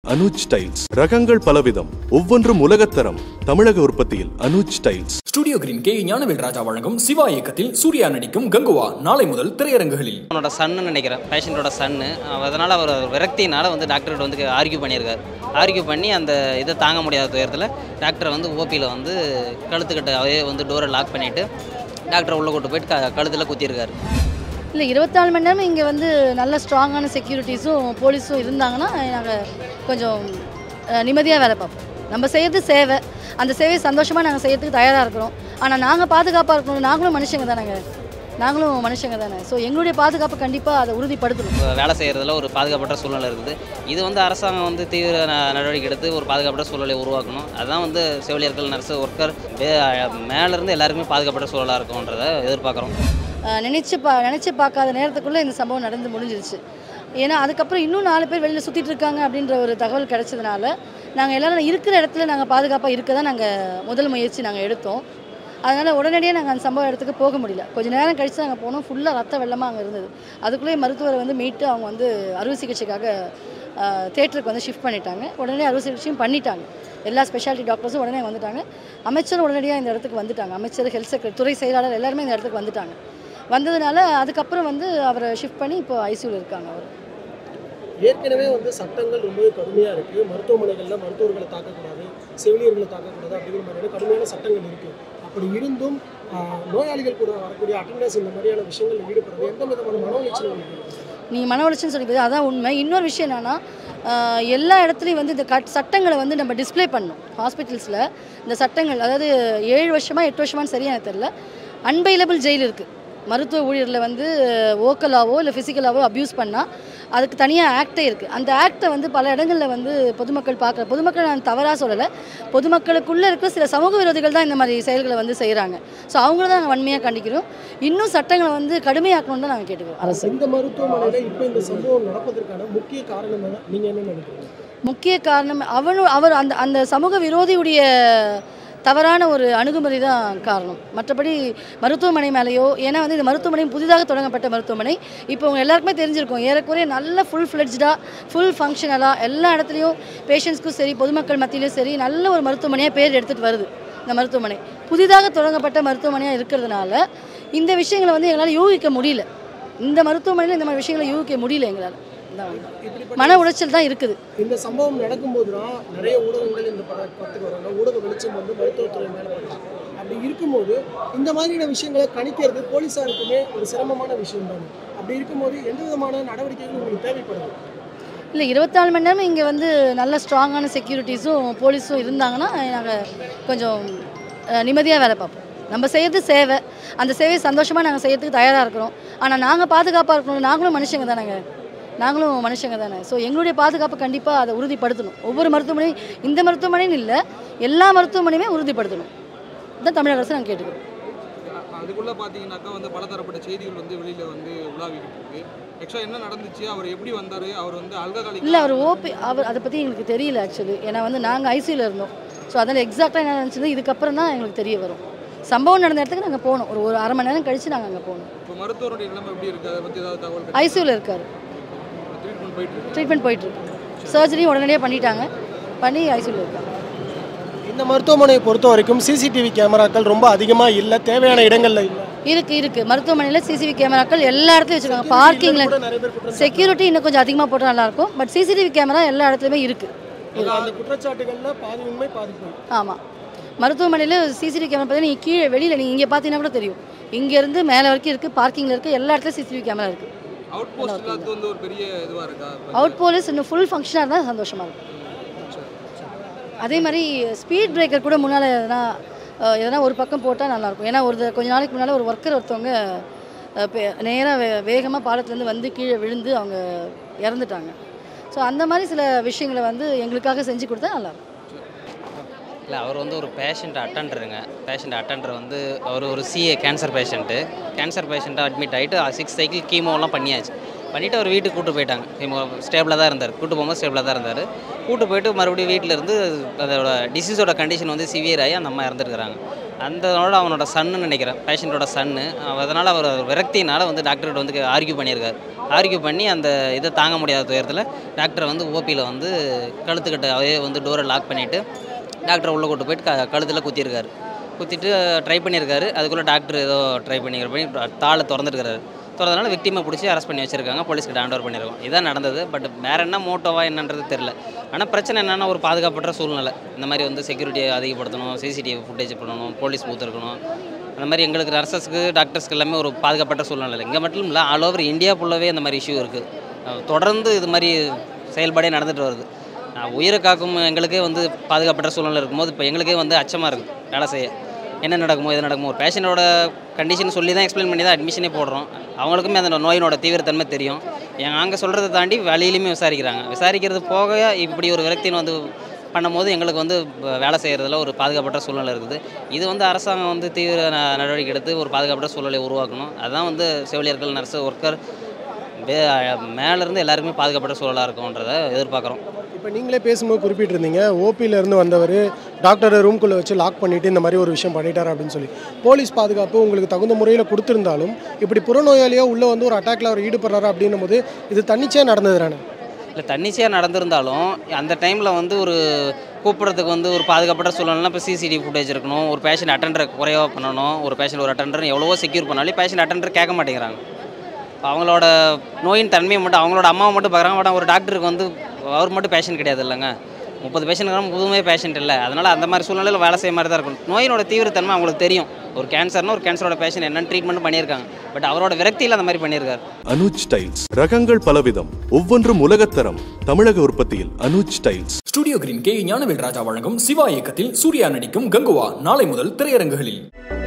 Anuj tiles ரகங்கள் பலவிதம் ஒவ்வொன்றும் உலகத்தரம் தமிழக உற்பத்தியில் Anuj Tiles Studio Green K Gnanavel Raja வழங்கும் சிவா இயக்கத்தில் சூர்யா நடிக்கும் கங்குவா நாளை முதல் திரையரங்குகளில் அவனோட சன்னு நினைக்கிறேன் பேஷண்ட்டோட சன்னு அதனால் அவர் விரக்தியினால் வந்து டாக்டர்கிட்ட வந்து ஆர்கியூ பண்ணியிருக்காரு ஆர்கியூ பண்ணி அந்த இதை தாங்க முடியாத துயரத்தில் டாக்டர் வந்து ஓபியில் வந்து கழுத்துக்கிட்ட அவே வந்து டோரை லாக் பண்ணிவிட்டு டாக்டரை உள்ளே கூட்டு போயிட்டு க கழுத்தில் குத்தியிருக்காரு இல்லை இருபத்தாலு மணி நேரம் இங்கே வந்து நல்ல ஸ்ட்ராங்கான செக்யூரிட்டிஸும் போலீஸும் இருந்தாங்கன்னா நாங்கள் கொஞ்சம் நிம்மதியாக வேலை பார்ப்போம் நம்ம செய்யறது சேவை அந்த சேவையை சந்தோஷமாக நாங்கள் செய்யறதுக்கு தயாராக இருக்கிறோம் ஆனால் நாங்கள் பாதுகாப்பாக இருக்கணும் நாங்களும் மனுஷங்க தானேங்க நாங்களும் மனுஷங்க தானே ஸோ எங்களுடைய பாதுகாப்பு கண்டிப்பாக அதை உறுதிப்படுத்தணும் இப்ப வேலை செய்கிறதுல ஒரு பாதுகாப்பற்ற சூழ்நிலை இருக்குது இது வந்து அரசாங்கம் வந்து தீவிர ந- நடவடிக்கை எடுத்து ஒரு பாதுகாப்பற்ற சூழலை உருவாக்கணும் அதுதான் வந்து செவிலியர்கள் நர்ஸு ஒர்க்கர் மேலேருந்து எல்லாருக்குமே பாதுகாப்பற்ற சூழலாக இருக்கும்ன்றதை எதிர்பார்க்குறோம் நினச்சி பா நினச்சி பார்க்காத நேரத்துக்குள்ளே இந்த சம்பவம் நடந்து முடிஞ்சிருச்சு ஏன்னா அதுக்கப்புறம் இன்னும் நாலு பேர் வெளியில் சுற்றிட்டு இருக்காங்க அப்படின்ற ஒரு தகவல் கிடைச்சதுனால நாங்கள் எல்லாரும் இருக்கிற இடத்துல நாங்கள் பாதுகாப்பாக இருக்க தான் நாங்கள் முதல் முயற்சி நாங்கள் எடுத்தோம் அதனால் உடனடியாக நாங்கள் அந்த சம்பவ இடத்துக்கு போக முடியல கொஞ்ச நேரம் கழித்து நாங்கள் போனோம் ஃபுல்லாக ரத்த வெள்ளமாக அங்கே இருந்தது அதுக்குள்ளேயே மருத்துவரை வந்து மீட்டு அவங்க வந்து அறுவை சிகிச்சைக்காக தேட்டருக்கு வந்து ஷிஃப்ட் பண்ணிட்டாங்க உடனே அறுவை சிகிச்சையும் பண்ணிட்டாங்க எல்லா ஸ்பெஷாலிட்டி டாக்டர்ஸும் உடனே வந்துட்டாங்க அமைச்சரும் உடனடியாக இந்த இடத்துக்கு வந்துட்டாங்க அமைச்சர் ஹெல்த் செக்ரட்டரி துறை செயலாளர் எல்லாருமே இந்த இடத்துக்கு வந்துட்டாங்க வந்ததுனால அதுக்கப்புறம் வந்து அவரை ஷிஃப்ட் பண்ணி இப்போ ஐசியூவில் இருக்காங்க அவர் ஏற்கனவே வந்து சட்டங்கள் ரொம்பவே கடுமையாக இருக்குது மருத்துவமனைகளில் மருத்துவர்களை தாக்கக்கூடாது செவிலியர்களை தாக்கக்கூடாது அப்படிங்கிற மாதிரியான கடுமையான சட்டங்கள் இருக்குது அப்படி இருந்தும் ஆஹ், நோயாளிகள் கூட வரக்கூடிய அட்டண்டன்ஸ் இந்த மாதிரியான விஷயங்கள் ஈடுபடுறது எந்த விதமான மன உளைச்சலும் உங்களுக்கு இருக்கு? நீங்கள் மன உளைச்சல்னு சொல்லி அதான் உண்மை இன்னொரு விஷயம் என்னென்னா எல்லா இடத்துலையும் வந்து இந்த கட் சட்டங்களை வந்து நம்ம டிஸ்ப்ளே பண்ணணும் ஹாஸ்பிட்டல்ஸில் இந்த சட்டங்கள் அதாவது ஏழு வருஷமா எட்டு வருஷமான்னு சரியா எனக்கு தெரியல அன்பைலபிள் ஜெயில் இருக்குது மருத்துவ ஊழியரில் வந்து ஓக்கலாவோ இல்லை ஃபிசிக்கலாவோ அப்யூஸ் பண்ணால் அதுக்கு தனியாக ஆக்டே இருக்குது அந்த ஆக்டை வந்து பல இடங்களில் வந்து பொதுமக்கள் பார்க்குற பொதுமக்கள் நான் தவறாக சொல்லலை பொதுமக்களுக்குள்ளே இருக்கிற சில சமூக விரோதிகள் தான் இந்த மாதிரி செயல்களை வந்து செய்கிறாங்க ஸோ அவங்கள தான் நாங்கள் வன்மையாக கண்டிக்கிறோம் இன்னும் சட்டங்களை வந்து கடுமையாக்கணும்னு தான் நாங்கள் கேட்டுக்கிறோம் அரசு இந்த மருத்துவமனையில் இப்போ இந்த சம்பவம் நடப்பதற்கான முக்கிய காரணம் என்ன நீங்கள் என்ன நினைக்கிறீங்க முக்கிய காரணம் அவனு அவர் அந்த அந்த சமூக விரோதியுடைய தவறான ஒரு அணுகுமுறை தான் காரணம் மற்றபடி மருத்துவமனை மேலேயோ ஏன்னா வந்து இந்த மருத்துவமனை புதிதாக தொடங்கப்பட்ட மருத்துவமனை இப்போ உங்க எல்லாருக்குமே தெரிஞ்சிருக்கும் ஏறக்குறைய நல்ல ஃபுல் ஃப்ளெட்ஜாக ஃபுல் ஃபங்க்ஷனலாக எல்லா இடத்துலையும் பேஷண்ட்ஸ்க்கும் சரி பொதுமக்கள் மத்தியிலும் சரி நல்ல ஒரு மருத்துவமனையாக பேர் எடுத்துகிட்டு வருது இந்த மருத்துவமனை புதிதாக தொடங்கப்பட்ட மருத்துவமனையாக இருக்கிறதுனால இந்த விஷயங்களை வந்து எங்களால் யூகிக்க முடியல இந்த மருத்துவமனையில் இந்த மாதிரி விஷயங்களை யூகிக்க முடியல எங்களால் இதான் உண்மை. மன உளைச்சல் தான் இருக்குது இந்த சம்பவம் நடக்கும்போது தான் நிறைய ஊடகங்கள் இந்த பட படத்துக்கு வராங்க ஊடக வெளிச்சம் வந்து மருத்துவத்துறை மேலே படுறாங்க அப்படி இருக்கும்போது இந்த மாதிரியான விஷயங்களை கணிக்கிறது போலீஸாருக்குமே ஒரு சிரமமான விஷயம் தானே அப்படி இருக்கும்போது எந்த விதமான நடவடிக்கைகள் உங்களுக்கு தேவைப்படுது இல்லை இருபத்தாலு மணி நேரம் இங்கே வந்து நல்ல ஸ்ட்ராங்கான செக்யூரிட்டிஸும் போலீஸும் இருந்தாங்கன்னா நாங்கள் கொஞ்சம் நிம்மதியாக வேலை பார்ப்போம் நம்ம செய்யறது சேவை அந்த சேவையை சந்தோஷமாக நாங்கள் செய்யறதுக்கு தயாராக இருக்கிறோம் ஆனால் நாங்கள் பாதுகாப்பாக இருக்கணும் நாங்களும் மனுஷங்க தானேங்க நாங்களும் மனுஷங்க தானே ஸோ எங்களுடைய பாதுகாப்பு கண்டிப்பாக அதை உறுதிப்படுத்தணும் ஒவ்வொரு மருத்துவமனையும் இந்த மருத்துவமனைன்னு இல்லை எல்லா மருத்துவமனையுமே உறுதிப்படுத்தணும் தான் தமிழக அரசு நாங்கள் கேட்டுக்கிறோம் அதுக்குள்ளே பார்த்தீங்கன்னாக்கா வந்து பலதரப்பட்ட செய்திகள் வந்து வெளியில் வந்து உலாவிக்கிட்டு இருக்கு ஆக்சுவலாக என்ன நடந்துச்சு அவர் எப்படி வந்தார் அவர் வந்து அல்கஹாலிக் இல்லை அவர் ஓபி அவர் அதை பற்றி எங்களுக்கு தெரியல ஆக்சுவலி ஏன்னா வந்து நாங்கள் ஐசியூவில் இருந்தோம் ஸோ அதில் எக்ஸாக்டாக என்ன நடந்துச்சு இதுக்கப்புறம் தான் எங்களுக்கு தெரிய வரும் சம்பவம் நடந்த இடத்துக்கு நாங்கள் போனோம் ஒரு ஒரு அரை மணி நேரம் கழித்து நாங்கள் அங்கே போனோம் இப்போ மருத்துவருடைய நிலைமை எப்படி இருக்குது அதை பற்றி ஏதாவது தகவல் ஐசியூவில் இருக்கார் ட்ரீட்மெண்ட் போயிட்டு இருக்கு ட்ரீட்மெண்ட் போயிட்டுருக்கு சர்ஜரியும் உடனடியாக பண்ணிட்டாங்க பண்ணி ஐசியூவில் இருக்காங்க இந்த மருத்துவமனையை பொறுத்த வரைக்கும் சிசிடிவி கேமராக்கள் ரொம்ப அதிகமாக இல்லை தேவையான இடங்கள்ல இல்லை இருக்குது இருக்குது மருத்துவமனையில் சிசிடிவி கேமராக்கள் எல்லா இடத்துலையும் வச்சுருக்காங்க பார்க்கிங்கில் நிறைய பேர் குற்றம் செக்யூரிட்டி இன்னும் கொஞ்சம் அதிகமாக போட்டால் நல்லாயிருக்கும் பட் சிசிடிவி கேமரா எல்லா இடத்துலையுமே இருக்குது சாட்டுறாங்க. அந்த குற்றச்சாட்டுகள்ல பாதி உண்மை பாதி பொய் ஆமாம் மருத்துவமனையில் சிசிடிவி கேமரா பார்த்தீங்கன்னா நீங்கள் கீழே வெளியில் நீங்கள் இங்கே பார்த்தீங்கன்னா கூட தெரியும் இங்கேருந்து மேலே வரைக்கும் இருக்குது பார்க்கிங்கில் இருக்குது எல்லா இடத்துலையும் சிசிடிவி கேமரா இருக்குது அவுட் போஸ்ட் இல்லாதது வந்து ஒரு பெரிய இதுவாக இருக்கா அவுட் போலீஸ் இன்னும் ஃபுல் ஃபங்க்ஷனாக இருந்தால் சந்தோஷமாக இருக்கும் அதே மாதிரி ஸ்பீட் பிரேக்கர் கூட முன்னால் எதனா அஹ், எதனா ஒரு பக்கம் போட்டால் நல்லாயிருக்கும் ஏன்னா ஒரு த- கொஞ்ச நாளைக்கு முன்னால் ஒரு ஒர்க்கர் ஒருத்தவங்க நேராக வே வேகமாக பாலத்துலேருந்து வந்து கீழே விழுந்து அவங்க இறந்துட்டாங்க ஸோ அந்த மாதிரி சில விஷயங்களை வந்து எங்களுக்காக செஞ்சு கொடுத்தா நல்லாயிருக்கும் இல்லை அவர் வந்து ஒரு பேஷண்ட் அட்டண்டருங்க பேஷண்ட் அட்டண்டர் வந்து அவர் ஒரு சிஏ கேன்சர் பேஷண்ட்டு கேன்சர் பேஷண்ட்டாக அட்மிட் ஆகிட்டு சிக்ஸ் சைக்கிள் கீமோலாம் பண்ணியாச்சு பண்ணிவிட்டு அவர் வீட்டுக்கு கூட்டு போயிட்டாங்க கீமோ ஸ்டேபிளாக தான் இருந்தார் கூட்டு போகும்போது ஸ்டேபிளாக தான் இருந்தார் கூட்டு போயிட்டு மறுபடியும் வீட்டில் இருந்து அதோட டிசீஸோட கண்டிஷன் வந்து சிவியர் ஆகி அந்த அம்மா இறந்துருக்குறாங்க அந்தனோட அவனோட சன்னு நினைக்கிறேன் பேஷண்ட்டோட சன்னு அதனால் அவர் விரக்தியினால் வந்து டாக்டர்கிட்ட வந்து ஆர்கியூ பண்ணியிருக்காரு ஆர்கியூ பண்ணி அந்த இதை தாங்க முடியாத துயரத்தில் டாக்டரை வந்து ஓபியில் வந்து கழுத்துக்கிட்ட அவே வந்து டோரை லாக் பண்ணிவிட்டு டாக்டரை உள்ளே கூட்டு போயிட்டு க கழுத்தில் குத்திருக்காரு குத்திட்டு ட்ரை பண்ணியிருக்காரு அதுக்குள்ளே டாக்டர் ஏதோ ட்ரை பண்ணிக்கிற பண்ணி தாளை திறந்துருக்காரு திறந்தனால விக்டிமை பிடிச்சி அரெஸ்ட் பண்ணி வச்சிருக்காங்க போலீஸ்க்கு ஹேண்ட் ஓவர் பண்ணியிருக்கோம் இதான் நடந்தது பட் வேற என்ன மோட்டோவா என்னன்றது தெரில ஆனால் பிரச்சனை என்னன்னா ஒரு பாதுகாப்பற்ற சூழ்நிலை இந்த மாதிரி வந்து செக்யூரிட்டியை அதிகப்படுத்தணும் சிசிடிவி ஃபுட்டேஜ் பண்ணணும் போலீஸ் பூத் இருக்கணும் அந்த மாதிரி எங்களுக்கு நர்சஸ்க்கு டாக்டர்ஸ்க்கு எல்லாமே ஒரு பாதுகாப்பற்ற சூழ்நிலை இங்கே மட்டும் இல்லை ஆல் ஓவர் இந்தியா ஃபுல்லாகவே இந்த மாதிரி இஷ்யூ இருக்குது தொடர்ந்து இது மாதிரி செயல்பாடே நடந்துட்டு வருது அஹ் உயிரை காக்கும் எங்களுக்கே வந்து பாதுகாப்பற்ற சூழ்நிலை இருக்கும்போது இப்போ எங்களுக்கே வந்து அச்சமாக இருக்குது வேலை செய்ய என்ன நடக்குமோ எது நடக்குமோ ஒரு பேஷண்ட்டோட கண்டிஷன் சொல்லி தான் எக்ஸ்பிளைன் பண்ணி தான் அட்மிஷனே போடுறோம் அவங்களுக்குமே அந்த நோயினோட தீவிரத்தன்மை தெரியும் எங்க அங்கே சொல்கிறத தாண்டி வழியிலுமே விசாரிக்கிறாங்க விசாரிக்கிறது போக இப்படி ஒரு விரக்தின்னு வந்து பண்ணும்போது எங்களுக்கு வந்து வ- வேலை செய்கிறதுல ஒரு பாதுகாப்பற்ற சூழ்நிலை இருக்குது இது வந்து அரசாங்கம் வந்து தீவிர ந- நடவடிக்கை எடுத்து ஒரு பாதுகாப்பற்ற சூழ்நிலையை உருவாக்கணும் அதுதான் வந்து செவிலியர்கள் நர்ஸு ஒர்க்கர் மேலேருந்து எல்லாருக்குமே பாதுகாப்பற்ற சூழலாக இருக்கும்ன்றதை எதிர்பார்க்குறோம் இப்போ நீங்களே பேசும்போது குறிப்பிட்டிருந்தீங்க ஓபியில் இருந்து வந்தவர் டாக்டரை ரூம்குள்ளே வச்சு லாக் பண்ணிட்டு இந்த மாதிரி ஒரு விஷயம் பண்ணிட்டார் அப்படின்னு சொல்லி போலீஸ் பாதுகாப்பு உங்களுக்கு தகுந்த முறையில் கொடுத்துருந்தாலும் இப்படி புறநோயாளியாக உள்ளே வந்து ஒரு அட்டாக்ல அவர் ஈடுபடுறாரு அப்படின்னும் போது இது தன்னிச்சையாக நடந்ததுறானே இல்லை தன்னிச்சையாக நடந்திருந்தாலும் அந்த டைமில் வந்து ஒரு கூப்பிட்றதுக்கு வந்து ஒரு பாதுகாப்பற்ற சூழ்நிலை இப்போ சிசிடிவி ஃபுட்டேஜ் இருக்கணும் ஒரு பேஷண்ட் அட்டெண்டரை குறைவாக பண்ணணும் ஒரு பேஷண்ட் ஒரு அட்டெண்டர் எவ்வளவோ செக்யூர் பண்ணாலும் பேஷண்ட் அட்டெண்டர் கேட்க மாட்டேங்கிறாங்க இப்ப அவங்களோட நோயின் தன்மையை மட்டும் அவங்களோட அம்மாவை மட்டும் பார்க்குறாங்க பட் ஒரு டாக்டருக்கு வந்து அவர் மட்டும் பேஷண்ட் கிடையாது இல்லைங்க முப்பது பேஷண்ட் புதுமே பேஷண்ட் இல்லை அதனால் அந்த மாதிரி சூழ்நிலையில் வேலை செய்ய மாதிரி தான் இருக்கும் நோயினோட தீவிரத்தன்மை அவங்களுக்கு தெரியும் ஒரு கேன்சர்னா ஒரு கேன்சரோட பேஷண்ட் என்னென்னு ட்ரீட்மெண்ட் பண்ணியிருக்காங்க பட் அவரோட விரக்தியில் அந்த மாதிரி பண்ணியிருக்காரு அனுஜ் டைல்ஸ் ரகங்கள் பலவிதம் ஒவ்வொன்றும் உலகத்தரம் தமிழக உற்பத்தியில் Anuj Tiles Studio Green K Gnanavel Raja வழங்கும் சிவா இயக்கத்தில் சூர்யா நடிக்கும் கங்குவா நாளை முதல் திரையரங்குகளில்